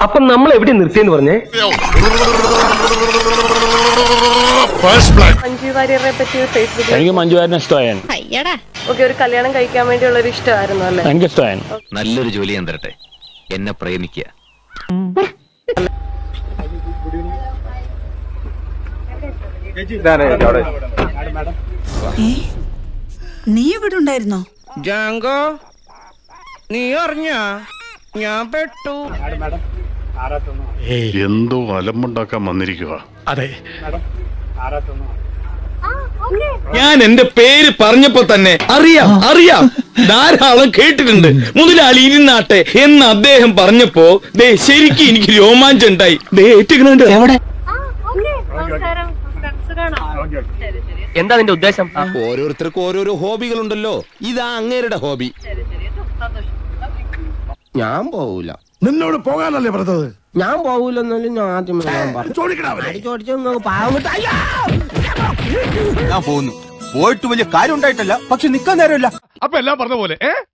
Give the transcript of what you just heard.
അപ്പൊ നമ്മൾ എവിടെ നിർത്തിയെന്ന് പറഞ്ഞേ മഞ്ജു വാര്യരെ പറ്റി ഫേസ്ബുക്കിൽ എനിക്ക് മഞ്ജു വാര്യനെ ഇഷ്ടമായിരുന്നു അയ്യടാ ഒക്കെ ഒരു കല്യാണം കഴിക്കാൻ വേണ്ടിയുള്ള ഒരു ഇഷ്ടമായിരുന്നു അല്ലേ എനിക്ക് ഇഷ്ടമായിരുന്നു നല്ലൊരു ജോലി ഞാൻ തരട്ടെ എന്നെ പ്രേമിക്കുക നീ ഇവിടെ ഉണ്ടായിരുന്നോ ജാങ്കോ നീ അറിഞ്ഞ ഞാൻ പെട്ടു എന്തോ അലമ്പുണ്ടാക്കാൻ വന്നിരിക്കുക അതെ ഞാൻ എന്റെ പേര് പറഞ്ഞപ്പോ തന്നെ അറിയാം അറിയാം ധാരാളം കേട്ടിട്ടുണ്ട് മുതലാളി ഇരുന്നാട്ടെ എന്ന് അദ്ദേഹം പറഞ്ഞപ്പോ ദേ ശരിക്കും എനിക്ക് രോമാഞ്ചം ഉണ്ടായി ദേ ഏറ്റുകളുണ്ട് എവിടെ എന്താ നിന്റെ ഉദ്ദേശം ഓരോരുത്തർക്കും ഓരോരോ ഹോബികളുണ്ടല്ലോ ഇതാ അങ്ങേരുടെ ഹോബി ഞാൻ പോവൂല നിന്നോട് പോകാനല്ലേ പറഞ്ഞത് ഞാൻ പോവൂലെന്നാലും ഞാൻ ആദ്യമേ ഞാൻ പറഞ്ഞു ചോദിച്ചു പാവം ഞാൻ പോകുന്നു പോയിട്ട് വലിയ കാര്യം ഉണ്ടായിട്ടല്ല പക്ഷെ നിക്കാൻ നേരമില്ല അപ്പൊ എല്ലാം പറഞ്ഞ പോലെ ഏ